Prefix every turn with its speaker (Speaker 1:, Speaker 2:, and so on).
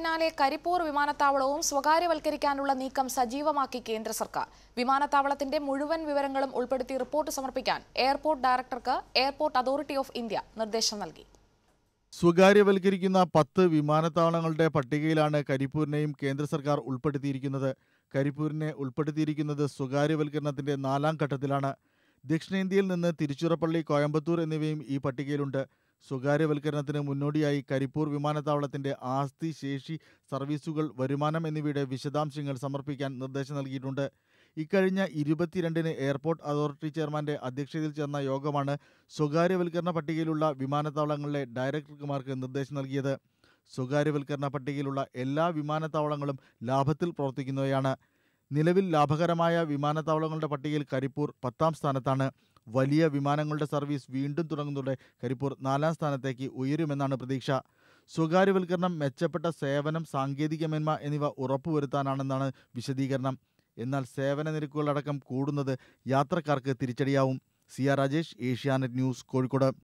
Speaker 1: പിന്നാലെ കരിപ്പൂർ വിമാനത്താവളവും സ്വകാര്യവൽക്കരിക്കാനുള്ള നീക്കം സജീവമാക്കി കേന്ദ്ര സർക്കാർ വിമാനത്താവളത്തിന്റെ മുഴുവൻ വിവരങ്ങളും ഉൾപ്പെടുത്തി റിപ്പോർട്ട് സമർപ്പിക്കാൻ എയർപോർട്ട് ഡയറക്ടർക്ക് എയർപോർട്ട് അതോറിറ്റി ഓഫ് ഇന്ത്യ നിർദ്ദേശം നൽകി
Speaker 2: സ്വകാര്യവൽക്കരിക്കുന്ന പത്ത് വിമാനത്താവളങ്ങളുടെ പട്ടികയിലാണ് കരിപ്പൂരിനെയും കേന്ദ്ര സർക്കാർ ഉൾപ്പെടുത്തിയിരിക്കുന്നത് കരിപ്പൂരിനെ ഉൾപ്പെടുത്തിയിരിക്കുന്നത് സ്വകാര്യവൽക്കരണത്തിന്റെ നാലാം ഘട്ടത്തിലാണ് ദക്ഷിണേന്ത്യയിൽ നിന്ന് തിരുച്ചിറപ്പള്ളി കോയമ്പത്തൂർ എന്നിവയും ഈ പട്ടികയിലുണ്ട് സ്വകാര്യവൽക്കരണത്തിന് മുന്നോടിയായി കരിപ്പൂർ വിമാനത്താവളത്തിന്റെ ആസ്തി ശേഷി സർവീസുകൾ വരുമാനം എന്നിവയുടെ വിശദാംശങ്ങൾ സമർപ്പിക്കാൻ നിർദ്ദേശം നൽകിയിട്ടുണ്ട് ഇക്കഴിഞ്ഞ ഇരുപത്തിരണ്ടിന് എയർപോർട്ട് അതോറിറ്റി ചെയർമാന്റെ അധ്യക്ഷതയിൽ ചേർന്ന യോഗമാണ് സ്വകാര്യവൽക്കരണ പട്ടികയിലുള്ള വിമാനത്താവളങ്ങളിലെ ഡയറക്ടർമാർക്ക് നിർദ്ദേശം നൽകിയത് സ്വകാര്യവൽക്കരണ പട്ടികയിലുള്ള എല്ലാ വിമാനത്താവളങ്ങളും ലാഭത്തിൽ പ്രവർത്തിക്കുന്നവയാണ് നിലവിൽ ലാഭകരമായ വിമാനത്താവളങ്ങളുടെ പട്ടികയിൽ കരിപ്പൂർ പത്താം സ്ഥാനത്താണ് വലിയ വിമാനങ്ങളുടെ സർവീസ് വീണ്ടും തുടങ്ങുന്നതോടെ കരിപ്പൂർ നാലാം സ്ഥാനത്തേക്ക് ഉയരുമെന്നാണ് പ്രതീക്ഷ സ്വകാര്യവൽക്കരണം മെച്ചപ്പെട്ട സേവനം സാങ്കേതിക മേന്മ എന്നിവ ഉറപ്പുവരുത്താനാണെന്നാണ് വിശദീകരണം എന്നാൽ സേവന നിരക്കുകളടക്കം കൂടുന്നത് യാത്രക്കാർക്ക് തിരിച്ചടിയാവും C R Rajesh Asianet News Kozhikode